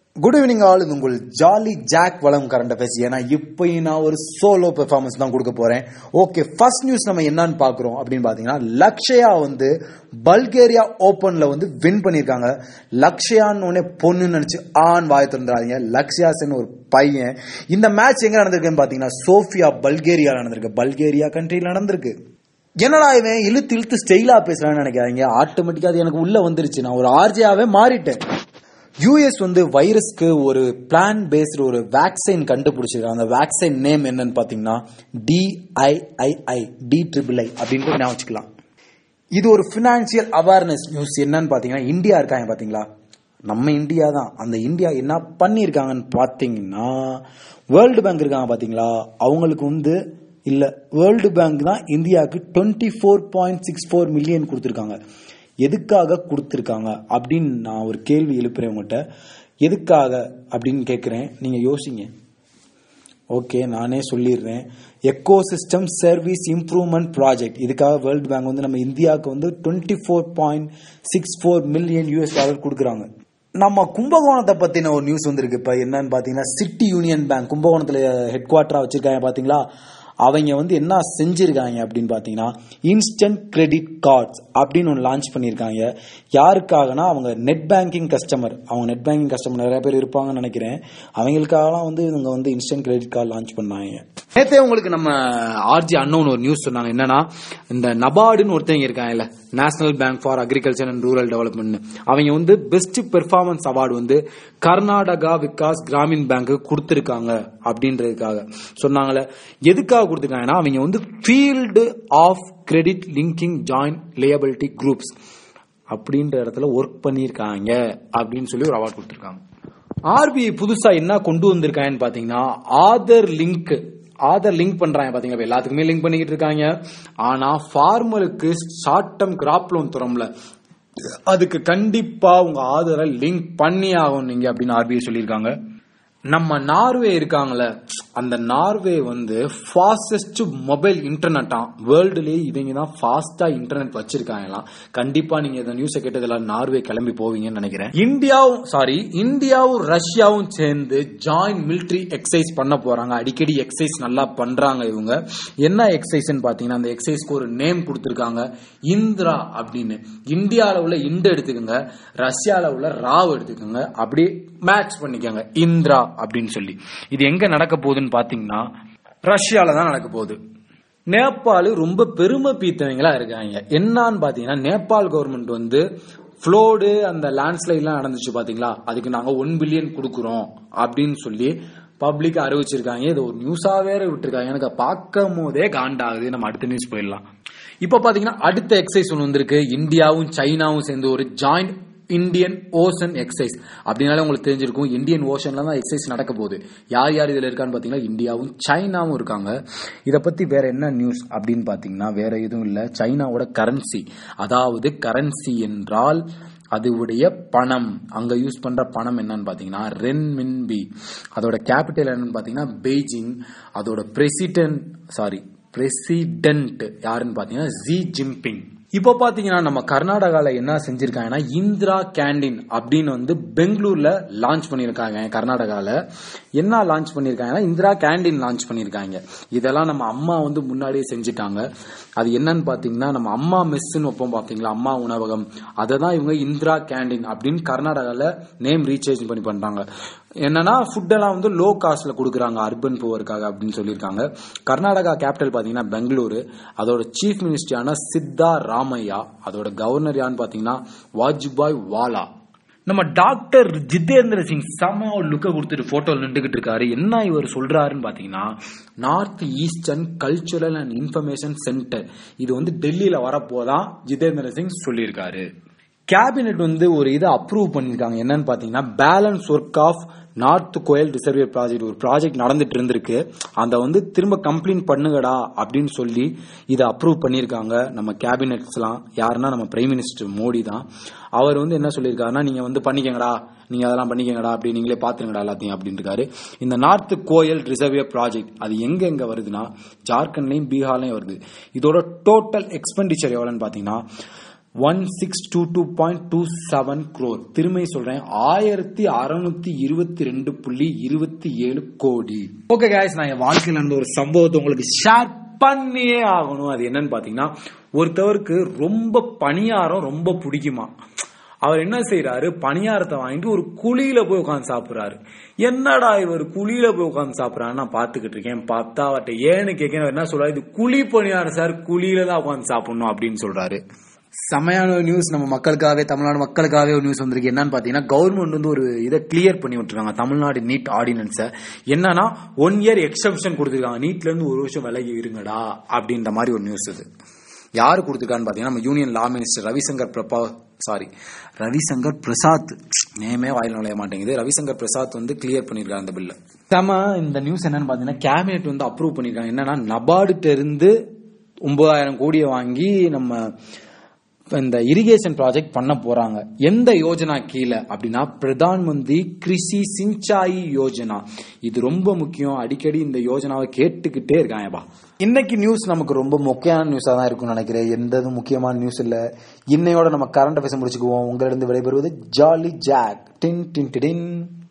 good evening all இது உங்கள் jolly Jack வளம் கரண்ட் அஃபேர்ஸ் ஏன்னா இப்பயும் நான் ஒரு சோலோ பெர்ஃபார்மன்ஸ் தான் கொடுக்க போறேன் ஓகே ஃபர்ஸ்ட் நியூஸ் நம்ம என்னன்னு பாக்குறோம் அப்படின்னு பாத்தீங்கன்னா லக்ஷயா வந்து பல்கேரியா ஓபன்ல வந்து வின் பண்ணிருக்காங்க லக்ஷயான்னு உடனே பொண்ணு நினைச்சு ஆண் வாய திறந்துடாதீங்க லக்ஷயாசன் ஒரு பையன் இந்த மேட்ச் எங்க நடந்திருக்குன்னு பாத்தீங்கன்னா சோஃபியா பல்கேரியா நடந்திருக்கு பல்கேரியா கண்ட்ரியில் நடந்திருக்கு என்னடா இவன் இழுத்து இழுத்து ஸ்டைலா பேசுறான்னு நினைக்காதீங்க ஆட்டோமேட்டிக்கா அது எனக்கு உள்ள வந்துருச்சு நான் ஒரு ஆர்ஜியாவே மாறிட்டேன் யூஎஸ் வந்து வைரஸ்க்கு ஒரு பிளான் பேஸ்டு ஒரு வேக்சின் கண்டுபிடிச்சிருக்காங்க அந்த வேக்சின் நேம் என்னன்னு பாத்தீங்கன்னா டிஐஐஐ டி ட்ரிபிள் ஐ அப்படின்னு ஞாபகம் வச்சுக்கலாம் இது ஒரு பினான்சியல் அவேர்னஸ் நியூஸ் என்னன்னு பாத்தீங்கன்னா இந்தியா இருக்காங்க பாத்தீங்களா நம்ம இந்தியா தான் அந்த இந்தியா என்ன பண்ணியிருக்காங்கன்னு பாத்தீங்கன்னா வேர்ல்டு பேங்க் இருக்காங்க பாத்தீங்களா அவங்களுக்கு வந்து இல்ல வேர்ல்டு பேங்க் தான் இந்தியாவுக்கு twenty four point six four million கொடுத்துருக்காங்க எதுக்காக கொடுத்துருக்காங்க அப்படின்னு நான் ஒரு கேள்வி எழுப்புறேன் உங்கள்கிட்ட எதுக்காக அப்படின்னு கேட்குறேன் நீங்க யோசிங்க ஓகே நானே சொல்லிடுறேன் ecosystem service improvement project இதுக்காக வேர்ல்டு பேங்க் வந்து நம்ம இந்தியாவுக்கு வந்து twenty four point six four million US dollar கொடுக்குறாங்க நம்ம கும்பகோணத்தை பத்தின ஒரு நியூஸ் வந்திருக்கு இப்ப என்னன்னு பாத்தீங்கன்னா சிட்டி யூனியன் பேங்க் கும்பகோணத்துல ஹெட் குவார்டரா வச்சிருக்காங்க பாத்தீங்களா அவங்க வந்து என்ன செஞ்சிருக்காங்க அப்படின்னு பாத்தீங்கன்னா இன்ஸ்டன்ட் கிரெடிட் கார்ட்ஸ் அப்படின்னு ஒன்று லான்ச் பண்ணியிருக்காங்க யாருக்காகனா அவங்க நெட் பேங்கிங் கஸ்டமர் அவங்க நெட் பேங்கிங் கஸ்டமர் நிறைய பேர் இருப்பாங்கன்னு நினைக்கிறேன் அவங்களுக்காகலாம் வந்து இவங்க வந்து இன்ஸ்டன்ட் கிரெடிட் கார்டு லான்ச் பண்ணாங்க நேத்தே உங்களுக்கு நம்ம ஆர்ஜி அன்னோன் ஒரு நியூஸ் சொன்னாங்க என்னன்னா இந்த நபார்டுன்னு ஒருத்தவங்க இருக்காங்கல்ல national bank for agriculture and rural development அவங்க வந்து பெஸ்ட் பெர்ஃபார்மன்ஸ் அவார்டு வந்து கர்நாடகா விகாஸ் கிராமின் பேங்க் கொடுத்திருக்காங்க அப்படின்றதுக்காக சொன்னாங்களே எதுக்காக கொடுத்திருக்காங்கன்னா அவங்க வந்து field of credit linking joint liability groups அப்படின்ற இடத்துல ஒர்க் பண்ணியிருக்காங்க அப்படின்னு சொல்லி ஒரு அவார்டு கொடுத்திருக்காங்க ஆர்பிஐ புதுசா என்ன கொண்டு வந்திருக்காங்கன்னு பாத்தீங்கன்னா ஆதர் லிங்க் ஆதர் லிங்க் பண்றாங்க பாத்தீங்களா இப்ப எல்லாத்துக்குமே லிங்க் பண்ணிக்கிட்டு இருக்காங்க ஆனா ஃபார்மருக்கு ஷார்ட் டேர்ம் கிராப் லோன் தரோம்ல அதுக்கு கண்டிப்பா உங்க ஆதரை லிங்க் பண்ணி ஆகும் நீங்க அப்படின்னு ஆர்பிஐ சொல்லியிருக்காங்க நம்ம நார்வே இருக்காங்கல்ல அந்த நார்வே வந்து ஃபாஸ்டஸ்ட் மொபைல் இன்டர்நெட்டா வேர்ல்டுலயே இவங்க தான் ஃபாஸ்டா இன்டர்நெட் வச்சிருக்காங்களாம் கண்டிப்பா நீங்க இந்த நியூஸை கேட்டதுல நார்வே கிளம்பி போவீங்கன்னு நினைக்கிறேன் இந்தியாவும் சாரி இந்தியாவும் ரஷ்யாவும் சேர்ந்து ஜாயிண்ட் மிலிட்ரி எக்ஸசைஸ் பண்ண போறாங்க அடிக்கடி எக்ஸசைஸ் நல்லா பண்றாங்க இவங்க என்ன எக்ஸசைஸ்னு பாத்தீங்கன்னா அந்த எக்ஸசைஸ்க்கு ஒரு நேம் கொடுத்திருக்காங்க இந்திரா அப்படின்னு இந்தியால உள்ள இண்டு எடுத்துக்கோங்க ரஷ்யால உள்ள ராவ் எடுத்துக்கோங்க அப்படியே மேட்ச் பண்ணிக்கோங்க இந்திரா அப்படின்னு சொல்லி இது எங்க நடக்க போகுதுன்னு பாத்தீங்கன்னா ரஷ்யால தான் நடக்க போகுது நேபாள் ரொம்ப பெருமை பீத்தவங்களா இருக்காங்க என்னன்னு பாத்தீங்கன்னா நேபாள் கவர்மெண்ட் வந்து ஃப்ளோடு அந்த லேண்ட்ஸ்லைட்லாம் நடந்துச்சு பாத்தீங்களா அதுக்கு நாங்க ஒன் பில்லியன் கொடுக்குறோம் அப்படின்னு சொல்லி பப்ளிக் அறிவிச்சிருக்காங்க இது ஒரு நியூஸா வேற விட்டுருக்காங்க எனக்கு பார்க்கும் போதே காண்டாகுது நம்ம அடுத்த நியூஸ் போயிடலாம் இப்ப பாத்தீங்கன்னா அடுத்த எக்ஸசைஸ் ஒன்று வந்திருக்கு இந்தியாவும் சைனாவும் சேர்ந்து ஒரு ஜாயிண்ட் இந்தியன் ஓஷன் எக்ஸசைஸ் அப்படின்னாலே உங்களுக்கு தெரிஞ்சிருக்கும் இந்தியன் ஓஷன்ல தான் எக்ஸசைஸ் நடக்க போகுது யார் யார் இதுல இருக்கான்னு பாத்தீங்கன்னா இந்தியாவும் சைனாவும் இருக்காங்க இத பத்தி வேற என்ன நியூஸ் அப்படின்னு பாத்தீங்கன்னா வேற எதுவும் இல்ல சைனாவோட கரன்சி அதாவது கரன்சி என்றால் அதுவுடைய பணம் அங்க யூஸ் பண்ற பணம் என்னன்னு பாத்தீங்கன்னா ரென் மின்பி அதோட கேபிட்டல் என்னன்னு பாத்தீங்கன்னா பெய்ஜிங் அதோட பிரசிடென்ட் சாரி பிரசிடென்ட் யாருன்னு பாத்தீங்கன்னா ஜி ஜின்பிங் இப்போ பாத்தீங்கன்னா நம்ம கர்நாடகால என்ன செஞ்சிருக்காங்கன்னா இந்திரா கேண்டீன் அப்படின்னு வந்து பெங்களூர்ல லான்ச் பண்ணிருக்காங்க கர்நாடகால என்ன லான்ச் பண்ணிருக்காங்கன்னா இந்திரா கேண்டீன் லான்ச் பண்ணிருக்காங்க இதெல்லாம் நம்ம அம்மா வந்து முன்னாடியே செஞ்சுட்டாங்க அது என்னன்னு பாத்தீங்கன்னா நம்ம அம்மா மெஸ்ன்னு வைப்போம் பாத்தீங்களா அம்மா உணவகம் அதை தான் இவங்க இந்திரா கேண்டீன் அப்படின்னு கர்நாடகால நேம் ரீசேஞ்ச் பண்ணி பண்றாங்க என்னன்னா ஃபுட் எல்லாம் வந்து லோ காஸ்ட்ல கொடுக்குறாங்க அர்பன் புவருக்காக அப்படின்னு சொல்லியிருக்காங்க கர்நாடகா கேபிட்டல் பாத்தீங்கன்னா பெங்களூரு அதோட சீஃப் மினிஸ்டரான சித்தா ராமையா அதோட கவர்னர் யான்னு பாத்தீங்கன்னா வாஜ்பாய் வாலா நம்ம டாக்டர் ஜிதேந்திர சிங் செம லுக்க கொடுத்துட்டு போட்டோல நின்றுகிட்டு இருக்காரு என்ன இவர் சொல்றாருன்னு பாத்தீங்கன்னா north eastern cultural and information centre இது வந்து டெல்லியில வரப்போதான் ஜிதேந்திர சிங் சொல்லியிருக்காரு கேபினெட் வந்து ஒரு இதை அப்ரூவ் பண்ணிருக்காங்க என்னன்னு பாத்தீங்கன்னா balance work of north Koel reservoir project ஒரு ப்ராஜெக்ட் நடந்துட்டு இருந்திருக்கு அந்த வந்து திரும்ப கம்ப்ளீட் பண்ணுங்கடா அப்படின்னு சொல்லி இதை அப்ரூவ் பண்ணியிருக்காங்க நம்ம கேபினெட்ஸ்லாம் யாருன்னா நம்ம பிரைம் மினிஸ்டர் மோடி தான் அவர் வந்து என்ன சொல்லியிருக்காருன்னா நீங்க வந்து பண்ணிக்கங்கடா நீங்க அதெல்லாம் பண்ணிக்கங்கடா அப்படி நீங்களே பாத்துருங்கடா எல்லாத்தையும் அப்படின்னு இருக்காரு இந்த நார்த் கோயல் ரிசர்வியர் ப்ராஜெக்ட் அது எங்க எங்க வருதுன்னா ஜார்க்கண்ட்லயும் பீகார்லயும் வருது இதோட டோட்டல் எக்ஸ்பெண்டிச்சர் எவ்வளவுன்னு பாத்தீங்கன்னா one six two two point two seven crore திரும்பி சொல்றேன் ஆயிரத்தி அறுநூத்தி இருபத்தி ரெண்டு புள்ளி இருபத்தி ஏழு கோடி ஓகே guys நான் என் வாழ்க்கையில நடந்த ஒரு சம்பவத்தை உங்களுக்கு ஷேர் பண்ணியே ஆகணும் அது என்னன்னு பாத்தீங்கன்னா ஒருத்தவருக்கு ரொம்ப பணியாரம் ரொம்ப பிடிக்குமா அவர் என்ன செய்யறாரு பணியாரத்தை வாங்கிட்டு ஒரு குழியில போய் உட்காந்து சாப்பிடுறாரு என்னடா இவர் குழியில போய் உட்காந்து சாப்பிடறான்னு நான் பாத்துக்கிட்டு இருக்கேன் பார்த்தா அவர்கிட்ட ஏன்னு கேட்க என்ன சொல்றாரு இது குழி பணியாரம் சார் குழியில தான் உட்காந்து சாப்பிடணும் அப்படின்னு சொல்றாரு செமையான ஒரு நியூஸ் நம்ம மக்களுக்காகவே தமிழ்நாடு மக்களுக்காகவே ஒரு நியூஸ் வந்திருக்கு என்னன்னு பாத்தீங்கன்னா கவர்மெண்ட் வந்து ஒரு இதை கிளியர் பண்ணி விட்டுருக்காங்க தமிழ்நாடு நீட் ஆர்டினன்ஸை என்னன்னா ஒன் இயர் எக்ஸப்ஷன் கொடுத்துருக்காங்க நீட்ல இருந்து ஒரு வருஷம் விலகி இருங்கடா அப்படின்ற மாதிரி ஒரு நியூஸ் இது யாரு கொடுத்துருக்கான்னு பாத்தீங்கன்னா நம்ம union law minister Ravishankar Prabha sorry Ravishankar Prasad நேமே வாயில் நுழைய மாட்டேங்குது ரவிசங்கர் பிரசாத் வந்து கிளியர் பண்ணிருக்காங்க அந்த பில்ல நம்ம இந்த நியூஸ் என்னன்னு பாத்தீங்கன்னா கேபினெட் வந்து அப்ரூவ் பண்ணிருக்காங்க என்னன்னா நபார்டுட்ட இருந்து ஒன்பதாயிரம் கோடியை வாங்கி நம்ம இந்த இரிகேஷன் ப்ராஜெக்ட் பண்ண போறாங்க எந்த யோஜனா கீழே அப்படின்னா பிரதான் மந்திரி கிருஷி சிஞ்சாயி யோஜனா இது ரொம்ப முக்கியம் அடிக்கடி இந்த யோஜனாவை கேட்டுக்கிட்டே இருக்காங்கப்பா இன்னைக்கு நியூஸ் நமக்கு ரொம்ப முக்கியமான நியூஸா தான் இருக்கும்னு நினைக்கிறேன் எந்த முக்கியமான நியூஸ் இல்ல இன்னையோட நம்ம கரண்ட் பேச முடிச்சுக்குவோம் உங்களிடம் விடைபெறுவது ஜாலி ஜாக் டின் டின் டின்